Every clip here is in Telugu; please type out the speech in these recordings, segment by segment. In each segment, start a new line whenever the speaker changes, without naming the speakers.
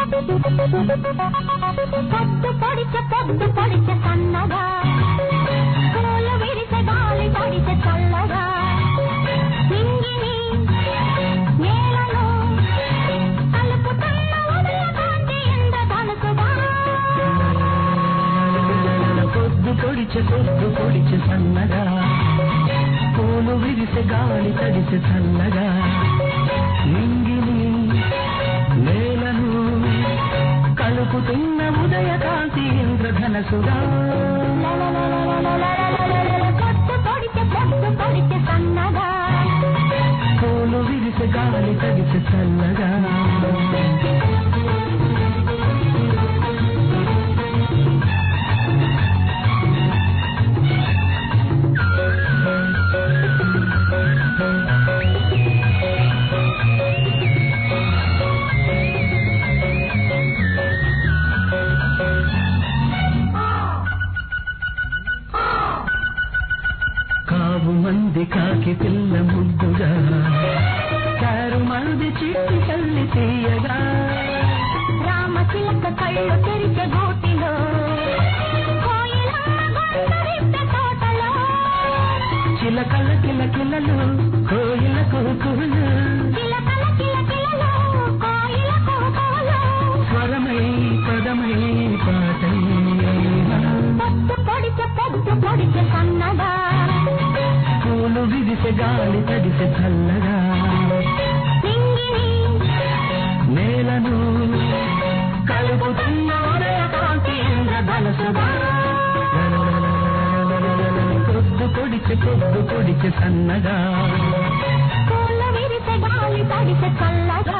పొద్దు పొడిచే పొద్దు పొడిచే సన్నగా పూలు విరిసే గాలి తడిసే చల్లగా నింగిని నేలను కలుపుతున్న ఉదయ కాంతి ఇంద్రధనుసుగా
పొద్దు పొడిచె పొద్దు పొడిచె సన్నగా పూలు విరిసె గాలి తడిసె చల్లగా నింగిని నేలను కలుపుతున్న ఉదయ కాంతి ఇంద్రధనసుగా
పొద్దు పొడిచే పొద్దు పొడిచే సన్నగా
పూలు విరిసె గాలి తడిసె చల్లగా కావు మంది కాకి పిల్ల ముద్దుగా కారు మంది చిట్టి తల్లి తీయగా
రామ చిలక కళ్ళు తెరిచే గూటిలో కోయిలమ్మ గొంతు తోటలో
చిలకల కిలకిలలు కోయిల కురుకులు
చిలకల కిలకిలలో కోయిల కుహుకుహులు
స్వరమై పదమై పాటై
పొద్దు పొడిచే పొద్దు పొడిచే సన్నగా
పూలు విరిసె గాలి తడిసె చల్లగా
నింగిని
నేలను కలుపుతున్న ఉదయ కాంతి ఇంద్రధనసుగా పొద్దు పొడిచె పొద్దు పొడిచె సన్నగా
పూలు విరిసే గాలి తడిసే చల్లగా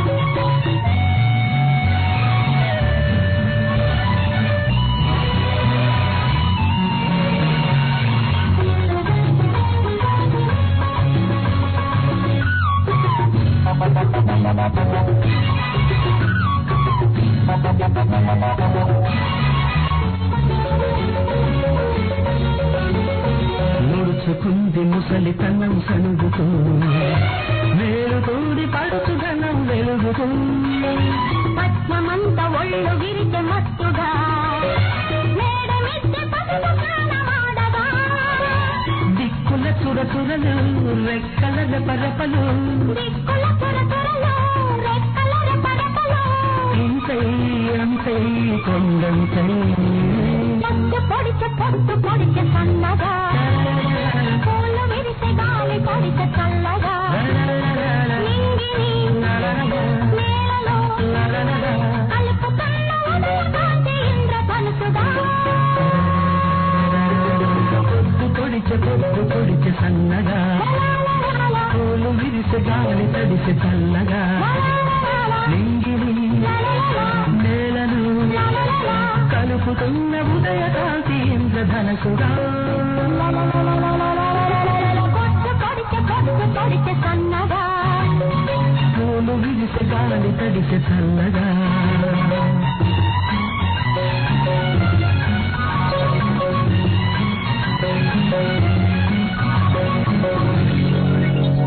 ముడుచుకుంది ముసలితనం సనుగుతూ మేలుతూడి పడుచుదనం వెలుగుతూ
పద్మమంత ఒళ్ళు విరిచే మత్తుగా మేడమిద్దె పసుపు స్నానమాడగా
దిక్కుల చురచురలు రెక్కల రెపరెపలు
దిక్కుల తురతురలు రెక్కల రెపరెపలు
ఇంతై అంతై కొండంతై
పొద్దు పొడిచే పొద్దు పొడిచే సన్నగా పూలు విరిసే గాలి తడిసే చల్లగా నింగిని నేలలో కలుపుతున్న ఉదయ కాంతి ఇంద్రధనుసుగా
పొద్దు పొడిచె పొద్దు పొడిచె సన్నగా పూలు విరిసె గాలి తడిసె చల్లగా నింగిని నేలను కలుపుతున్న ఉదయ కాంతి ఇంద్రధనసుగా
పొద్దు పొడిచే పొద్దు పొడిచే సన్నగా
పూలు విరిసె గాలి తడిసె చల్లగా